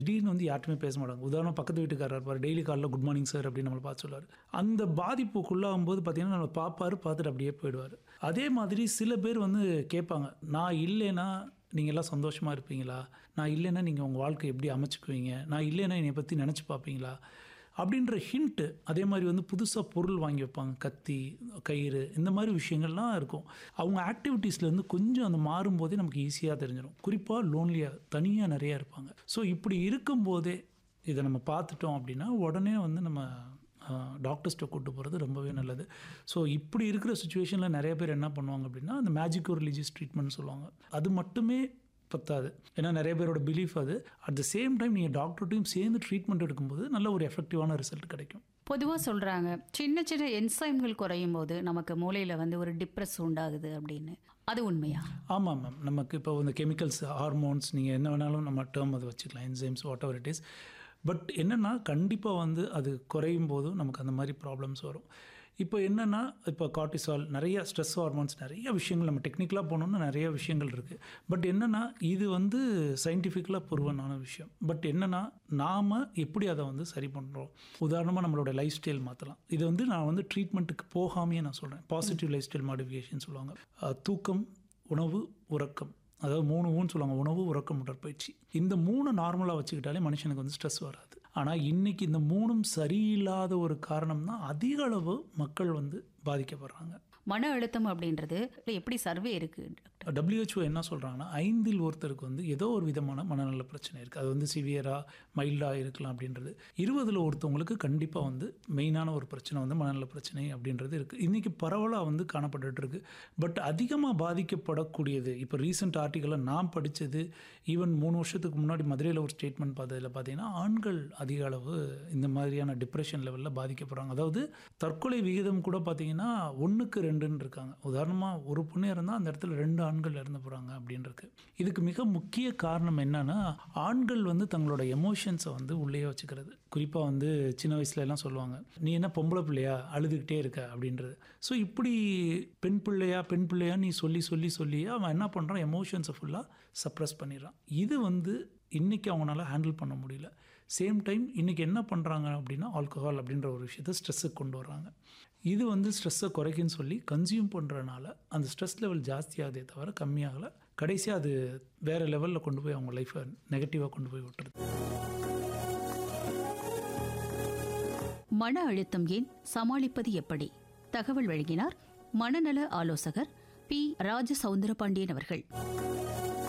திடீர்னு வந்து யார்ட்டுமே பேச மாட்டாங்க உதாரணம் பக்கத்து வீட்டுக்காரர் இருப்பார் டெய்லி காலைல குட் மார்னிங் சார் அப்படின்னு நம்மளை பார்த்து சொல்லுவார் அந்த பாதிப்புக்குள்ளாகும் போது பார்த்தீங்கன்னா நம்ம பார்ப்பாரு பார்த்துட்டு அப்படியே போயிடுவார் அதே மாதிரி சில பேர் வந்து கேட்பாங்க நான் இல்லைன்னா நீங்கள் எல்லாம் சந்தோஷமாக இருப்பீங்களா நான் இல்லைன்னா நீங்கள் உங்கள் வாழ்க்கை எப்படி அமைச்சுக்குவீங்க நான் இல்லைன்னா என்னை பற்றி நினச்சி பார்ப்பீங்களா அப்படின்ற ஹிண்ட்டு அதே மாதிரி வந்து புதுசாக பொருள் வாங்கி வைப்பாங்க கத்தி கயிறு இந்த மாதிரி விஷயங்கள்லாம் இருக்கும் அவங்க ஆக்டிவிட்டீஸ்லேருந்து கொஞ்சம் அந்த மாறும்போதே நமக்கு ஈஸியாக தெரிஞ்சிடும் குறிப்பாக லோன்லியாக தனியாக நிறையா இருப்பாங்க ஸோ இப்படி இருக்கும்போதே இதை நம்ம பார்த்துட்டோம் அப்படின்னா உடனே வந்து நம்ம டாக்டர்ஸ்ட்டை கூட்டு போகிறது ரொம்பவே நல்லது ஸோ இப்படி இருக்கிற சுச்சுவேஷனில் நிறைய பேர் என்ன பண்ணுவாங்க அப்படின்னா அந்த மேஜிக்கோ ரிலீஜியஸ் ட்ரீட்மெண்ட் சொல்லுவாங்க அது மட்டுமே பத்தாது ஏன்னா நிறைய பேரோட பிலீஃப் அது அட் த சேம் டைம் நீங்கள் டாக்டர்கிட்டையும் சேர்ந்து ட்ரீட்மெண்ட் எடுக்கும்போது நல்ல ஒரு எஃபெக்டிவான ரிசல்ட் கிடைக்கும் பொதுவாக சொல்கிறாங்க சின்ன சின்ன என்சைம்கள் குறையும் போது நமக்கு மூளையில் வந்து ஒரு டிப்ரெஸ் உண்டாகுது அப்படின்னு அது உண்மையா ஆமாம் மேம் நமக்கு இப்போ இந்த கெமிக்கல்ஸ் ஹார்மோன்ஸ் நீங்கள் என்ன வேணாலும் நம்ம டேர்ம் அதை வச்சுக்கலாம் enzymes whatever it is but என்னென்னா கண்டிப்பாக வந்து அது குறையும் போதும் நமக்கு அந்த மாதிரி ப்ராப்ளம்ஸ் வரும் இப்போ என்னென்னா இப்போ கார்டிசால் நிறைய ஸ்ட்ரெஸ் ஹார்மோன்ஸ் நிறைய விஷயங்கள் நம்ம டெக்னிக்கலாக போனோம்னா நிறைய விஷயங்கள் இருக்குது பட் என்னென்னா இது வந்து சயின்டிஃபிக்கலாக ப்ரூவனான விஷயம் பட் என்னென்னா நாம் எப்படி அதை வந்து சரி பண்ணுறோம் உதாரணமாக நம்மளோட லைஃப் ஸ்டைல் மாற்றலாம் இது வந்து நான் வந்து ட்ரீட்மெண்ட்டுக்கு போகாமையே நான் சொல்கிறேன் பாசிட்டிவ் லைஃப் ஸ்டைல் மாடிஃபிகேஷன் சொல்லுவாங்க அஹ் தூக்கம் உணவு உறக்கம் அதாவது மூணு ஊன்னு சொல்லுவாங்க உணவு உறக்கம் உடற்பயிற்சி இந்த மூணு நார்மலாக வச்சுக்கிட்டாலே மனுஷனுக்கு வந்து ஸ்ட்ரெஸ் வராது ஆனால் இன்னைக்கு இந்த மூணும் சரியில்லாத ஒரு காரணம் தான் அதிக அளவு மக்கள் வந்து பாதிக்கப்படுறாங்க மன அழுத்தம் அப்படின்றது எப்படி சர்வே இருக்கு டாக்டர் WHO என்ன சொல்கிறாங்கன்னா ஐந்தில் ஒருத்தருக்கு வந்து ஏதோ ஒரு விதமான மனநல பிரச்சனை இருக்குது அது வந்து சிவியராக மைல்டாக இருக்கலாம் அப்படின்றது இருபதில் ஒருத்தவங்களுக்கு கண்டிப்பாக வந்து மெயினான ஒரு பிரச்சனை வந்து மனநல பிரச்சனை அப்படின்றது இருக்குது இன்றைக்கி பரவலாக வந்து காணப்பட்டுட்டு இருக்கு பட் அதிகமாக பாதிக்கப்படக்கூடியது இப்போ ரீசெண்ட் ஆர்டிக்கலில் நான் படித்தது ஈவன் மூணு வருஷத்துக்கு முன்னாடி மதுரையில் ஒரு ஸ்டேட்மெண்ட் பார்த்ததில் பார்த்தீங்கன்னா ஆண்கள் அதிக அளவு இந்த மாதிரியான டிப்ரெஷன் லெவலில் பாதிக்கப்படுறாங்க அதாவது தற்கொலை விகிதம் கூட பார்த்தீங்கன்னா ஒன்றுக்கு ரெண்டுன்னு இருக்காங்க உதாரணமாக ஒரு பொண்ணு இருந்தால் அந்த இடத்துல ரெண்டு ஆண்கள் இறந்து போகிறாங்க அப்படின்னு இருக்கு இதுக்கு மிக முக்கிய காரணம் என்னன்னா ஆண்கள் வந்து தங்களோட எமோஷன்ஸை வந்து உள்ளே வச்சுக்கிறது குறிப்பாக வந்து சின்ன வயசுல எல்லாம் சொல்லுவாங்க நீ என்ன பொம்பளை பிள்ளையா அழுதுகிட்டே இருக்க அப்படின்றது ஸோ இப்படி பெண் பிள்ளையா பெண் பிள்ளையா நீ சொல்லி சொல்லி சொல்லி அவன் என்ன பண்ணுறான் எமோஷன்ஸை ஃபுல்லாக சப்ரஸ் பண்ணிடுறான் இது வந்து இன்றைக்கி அவங்களால ஹேண்டில் பண்ண முடியல சேம் டைம் இன்றைக்கி என்ன பண்ணுறாங்க அப்படின்னா ஆல்கஹால் அப்படின்ற ஒரு விஷயத்தை ஸ்ட்ரெஸ்ஸுக்கு கொண்டு வர்றாங்க இது வந்து ஸ்ட்ரெஸ்ஸை குறைக்குன்னு சொல்லி கன்சியூம் பண்ணுறனால அந்த ஸ்ட்ரெஸ் லெவல் ஜாஸ்தியாகதே தவிர கம்மியாகலை கடைசியாக அது வேறு லெவலில் கொண்டு போய் அவங்க லைஃப்பை நெகட்டிவாக கொண்டு போய் விட்டுருது மன அழுத்தம் ஏன் சமாளிப்பது எப்படி தகவல் வழங்கினார் மனநல ஆலோசகர் பி ராஜ சவுந்தரபாண்டியன் அவர்கள்